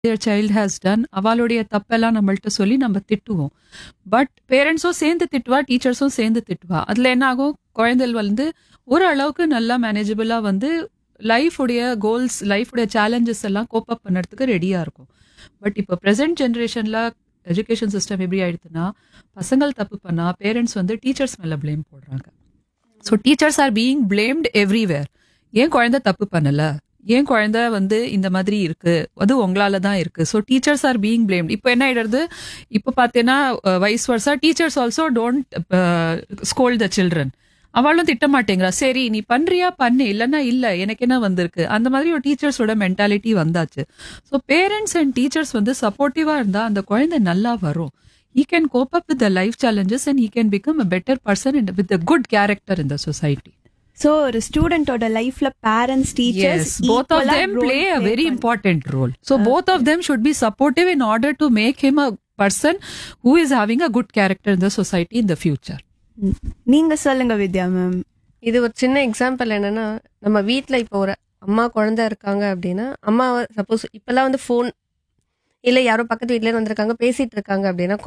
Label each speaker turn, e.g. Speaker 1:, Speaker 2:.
Speaker 1: their child has done அவளுடைய தப்பெல்லாம் நம்மள்ட்ட சொல்லி நம்ம திட்டுவோம் பட் பேரண்ட்ஸும் சேர்ந்து திட்டுவா டீச்சர்ஸும் சேர்ந்து திட்டுவா அதுல என்ன ஆகும் குழந்தைகள் வந்து ஒரு அளவுக்கு நல்லா மேனேஜபிளா வந்து லைஃப் உடைய கோல்ஸ் லைஃப் உடைய சேலஞ்சஸ் எல்லாம் கோப் அப் பண்ணுறதுக்கு ரெடியா இருக்கும் பட் இப்போ ப்ரெசென்ட் ஜென்ரேஷன்ல எஜுகேஷன் சிஸ்டம் எப்படி ஆயிடுதுன்னா பசங்கள் தப்பு பண்ணா பேரண்ட்ஸ் வந்து டீச்சர்ஸ் மேல ப்ளேம் போடுறாங்க so teachers are being blamed everywhere ஏன் குழந்தை தப்பு பண்ணல ஏன் குழந்தை வந்து இந்த மாதிரி இருக்கு அது உங்களால தான் இருக்கு so teachers are being blamed இப்போ என்ன ஆயிடுறது இப்போ பார்த்தீங்கன்னா வயசு வருஷா teachers also don't scold the children அவளும் திட்ட மாட்டேங்கிறா சரி நீ பண்றியா பண்ணு இல்லைன்னா இல்ல எனக்கு என்ன வந்திருக்கு அந்த மாதிரி ஒரு டீச்சர்ஸோட மென்டாலிட்டி வந்தாச்சு ஸோ பேரண்ட்ஸ் அண்ட் டீச்சர்ஸ் வந்து சப்போர்ட்டிவா இருந்தா அந்த குழந்தை நல்லா வரும் he can cope up with the life challenges and he can become a better person and with a good character in the society
Speaker 2: so ஒரு ஸ்டூடெண்டோட லைஃப்ல parents teachers
Speaker 1: yes both of them play a very important role so both of them should be supportive in order to make him a person who is having a good character in the society in the future
Speaker 2: நீங்க சொல்லுங்க வித்யா ma'am
Speaker 3: இது ஒரு சின்ன example என்னன்னா நம்ம வீட்ல இப்போ ஒரு அம்மா குழந்தை இருக்காங்க அப்படின்னா அம்மா சப்போஸ் இப்பெல்லாம் வந்து ஃபோன் இல்ல யாரோ பக்கத்து வீட்ல இருந்து வந்திருக்காங்க பேசிட்டு இருக்காங்க அப்படின்னா